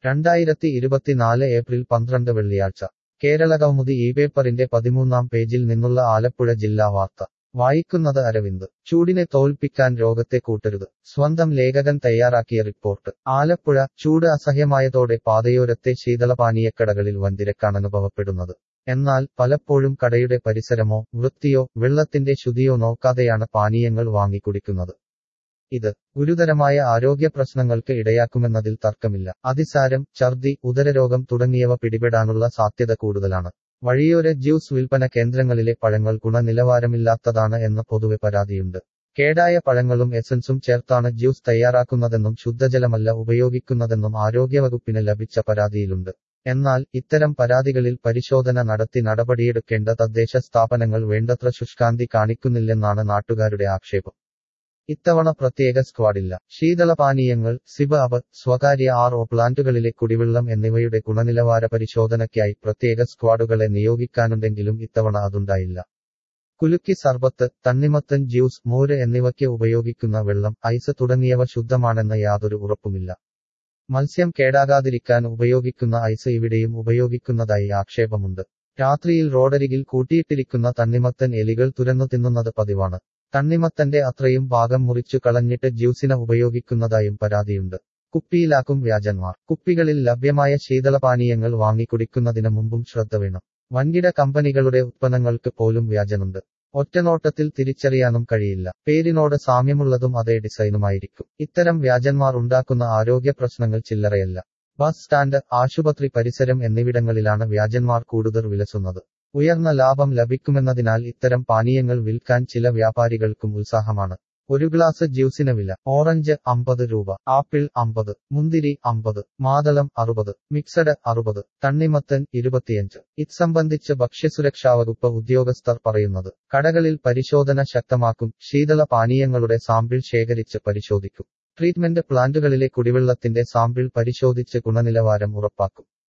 രണ്ടായിരത്തി ഇരുപത്തിനാല് ഏപ്രിൽ പന്ത്രണ്ട് വെള്ളിയാഴ്ച കേരളകൗമുദി ഈ പേപ്പറിന്റെ പതിമൂന്നാം പേജിൽ നിന്നുള്ള ആലപ്പുഴ ജില്ലാ വാർത്ത വായിക്കുന്നത് അരവിന്ദ് ചൂടിനെ തോൽപ്പിക്കാൻ രോഗത്തെ കൂട്ടരുത് സ്വന്തം ലേഖകൻ തയ്യാറാക്കിയ റിപ്പോർട്ട് ആലപ്പുഴ ചൂട് അസഹ്യമായതോടെ പാതയോരത്തെ ശീതളപാനീയക്കടകളിൽ വൻതിരക്കാണ് അനുഭവപ്പെടുന്നത് എന്നാൽ പലപ്പോഴും കടയുടെ പരിസരമോ വൃത്തിയോ വെള്ളത്തിന്റെ ശുദ്ധിയോ നോക്കാതെയാണ് പാനീയങ്ങൾ വാങ്ങിക്കുടിക്കുന്നത് ഇത് ഗുരുതരമായ ആരോഗ്യ പ്രശ്നങ്ങൾക്ക് ഇടയാക്കുമെന്നതിൽ തർക്കമില്ല അതിസാരം ഛർദി ഉദരരോഗം തുടങ്ങിയവ പിടിപെടാനുള്ള സാധ്യത കൂടുതലാണ് വഴിയോര ജ്യൂസ് വിൽപ്പന കേന്ദ്രങ്ങളിലെ പഴങ്ങൾ ഗുണനിലവാരമില്ലാത്തതാണ് എന്ന് പൊതുവെ പരാതിയുണ്ട് കേടായ പഴങ്ങളും എസൻസും ചേർത്താണ് ജ്യൂസ് തയ്യാറാക്കുന്നതെന്നും ശുദ്ധജലമല്ല ഉപയോഗിക്കുന്നതെന്നും ആരോഗ്യവകുപ്പിന് ലഭിച്ച പരാതിയിലുണ്ട് എന്നാൽ ഇത്തരം പരാതികളിൽ പരിശോധന നടത്തി നടപടിയെടുക്കേണ്ട തദ്ദേശ സ്ഥാപനങ്ങൾ വേണ്ടത്ര ശുഷ്കാന്തി കാണിക്കുന്നില്ലെന്നാണ് നാട്ടുകാരുടെ ആക്ഷേപം ഇത്തവണ പ്രത്യേക സ്ക്വാഡില്ല ശീതളപാനീയങ്ങൾ സിബ അബ് സ്വകാര്യ ആർ ഒ പ്ലാന്റുകളിലെ കുടിവെള്ളം എന്നിവയുടെ ഗുണനിലവാര പരിശോധനയ്ക്കായി പ്രത്യേക സ്ക്വാഡുകളെ നിയോഗിക്കാനുണ്ടെങ്കിലും ഇത്തവണ അതുണ്ടായില്ല കുലുക്കി സർബത്ത് തണ്ണിമത്തൻ ജ്യൂസ് മോര് എന്നിവയ്ക്ക് ഉപയോഗിക്കുന്ന വെള്ളം ഐസ് തുടങ്ങിയവ ശുദ്ധമാണെന്ന് യാതൊരു ഉറപ്പുമില്ല മത്സ്യം കേടാകാതിരിക്കാൻ ഉപയോഗിക്കുന്ന ഐസ് ഇവിടെയും ഉപയോഗിക്കുന്നതായി ആക്ഷേപമുണ്ട് രാത്രിയിൽ റോഡരികിൽ കൂട്ടിയിട്ടിരിക്കുന്ന തണ്ണിമത്തൻ എലികൾ തുരന്നു തിന്നുന്നത് പതിവാണ് തണ്ണിമത്തന്റെ അത്രയും ഭാഗം മുറിച്ചു കളഞ്ഞിട്ട് ജ്യൂസിന് ഉപയോഗിക്കുന്നതായും പരാതിയുണ്ട് കുപ്പിയിലാക്കും വ്യാജന്മാർ കുപ്പികളിൽ ലഭ്യമായ ശീതളപാനീയങ്ങൾ വാങ്ങിക്കുടിക്കുന്നതിന് മുമ്പും ശ്രദ്ധ വേണം വൻകിട കമ്പനികളുടെ ഉത്പന്നങ്ങൾക്ക് പോലും വ്യാജനുണ്ട് ഒറ്റനോട്ടത്തിൽ തിരിച്ചറിയാനും കഴിയില്ല പേരിനോട് സാമ്യമുള്ളതും അതേ ഡിസൈനുമായിരിക്കും ഇത്തരം വ്യാജന്മാർ ഉണ്ടാക്കുന്ന ആരോഗ്യ പ്രശ്നങ്ങൾ ചില്ലറയല്ല ബസ് സ്റ്റാൻഡ് ആശുപത്രി പരിസരം എന്നിവിടങ്ങളിലാണ് വ്യാജന്മാർ കൂടുതൽ വിലസുന്നത് ഉയർന്ന ലാഭം ലഭിക്കുമെന്നതിനാൽ ഇത്തരം പാനീയങ്ങൾ വിൽക്കാൻ ചില വ്യാപാരികൾക്കും ഉത്സാഹമാണ് ഒരു ഗ്ലാസ് ജ്യൂസിന് വില ഓറഞ്ച് അമ്പത് രൂപ ആപ്പിൾ അമ്പത് മുന്തിരി അമ്പത് മാതളം അറുപത് മിക്സഡ് അറുപത് തണ്ണിമത്തൻ ഇരുപത്തിയഞ്ച് ഇത് സംബന്ധിച്ച് ഭക്ഷ്യസുരക്ഷാ വകുപ്പ് ഉദ്യോഗസ്ഥർ പറയുന്നത് കടകളിൽ പരിശോധന ശക്തമാക്കും ശീതള പാനീയങ്ങളുടെ സാമ്പിൾ ശേഖരിച്ച് പരിശോധിക്കും ട്രീറ്റ്മെന്റ് പ്ലാന്റുകളിലെ കുടിവെള്ളത്തിന്റെ സാമ്പിൾ പരിശോധിച്ച് ഗുണനിലവാരം ഉറപ്പാക്കും